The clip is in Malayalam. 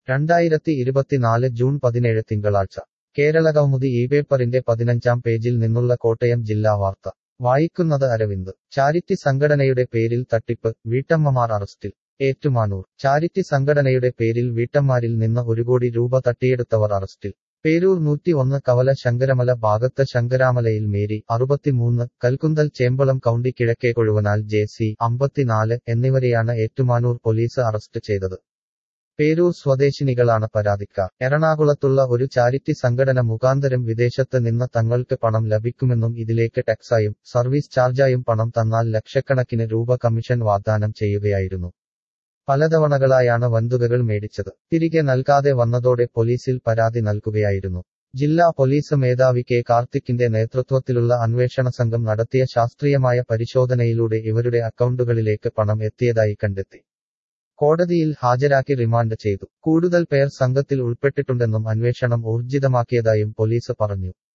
രണ്ടായിരത്തി ഇരുപത്തിനാല് ജൂൺ പതിനേഴ് തിങ്കളാഴ്ച കേരളകൗമുദി ഈ പേപ്പറിന്റെ പതിനഞ്ചാം പേജിൽ നിന്നുള്ള കോട്ടയം ജില്ലാ വാർത്ത വായിക്കുന്നത് അരവിന്ദ് ചാരിറ്റി സംഘടനയുടെ പേരിൽ തട്ടിപ്പ് വീട്ടമ്മമാർ അറസ്റ്റിൽ ഏറ്റുമാനൂർ ചാരിറ്റി സംഘടനയുടെ പേരിൽ വീട്ടമ്മാരിൽ നിന്ന് ഒരു കോടി രൂപ തട്ടിയെടുത്തവർ അറസ്റ്റിൽ പേരൂർ നൂറ്റി ഒന്ന് കവല ശങ്കരമല ഭാഗത്ത് ശങ്കരാമലയിൽ മേരി അറുപത്തിമൂന്ന് കൽക്കുന്തൽ ചേമ്പളം കൗണ്ടി കിഴക്കേ കൊഴുവനാൽ ജെ സി അമ്പത്തിനാല് എന്നിവരെയാണ് ഏറ്റുമാനൂർ പോലീസ് അറസ്റ്റ് ചെയ്തത് പേരൂർ സ്വദേശിനികളാണ് പരാതിക്കാർ എറണാകുളത്തുള്ള ഒരു ചാരിറ്റി സംഘടന മുഖാന്തരം വിദേശത്ത് നിന്ന് തങ്ങൾക്ക് പണം ലഭിക്കുമെന്നും ഇതിലേക്ക് ടാക്സായും സർവീസ് ചാർജായും പണം തന്നാൽ ലക്ഷക്കണക്കിന് രൂപ കമ്മീഷൻ വാഗ്ദാനം ചെയ്യുകയായിരുന്നു പലതവണകളായാണ് വൻതുകകൾ മേടിച്ചത് തിരികെ നൽകാതെ വന്നതോടെ പോലീസിൽ പരാതി നൽകുകയായിരുന്നു ജില്ലാ പോലീസ് മേധാവി കെ കാർത്തിക്കിന്റെ നേതൃത്വത്തിലുള്ള അന്വേഷണ സംഘം നടത്തിയ ശാസ്ത്രീയമായ പരിശോധനയിലൂടെ ഇവരുടെ അക്കൗണ്ടുകളിലേക്ക് പണം എത്തിയതായി കണ്ടെത്തി കോടതിയിൽ ഹാജരാക്കി റിമാൻഡ് ചെയ്തു കൂടുതൽ പേർ സംഘത്തിൽ ഉൾപ്പെട്ടിട്ടുണ്ടെന്നും അന്വേഷണം ഊർജിതമാക്കിയതായും പോലീസ് പറഞ്ഞു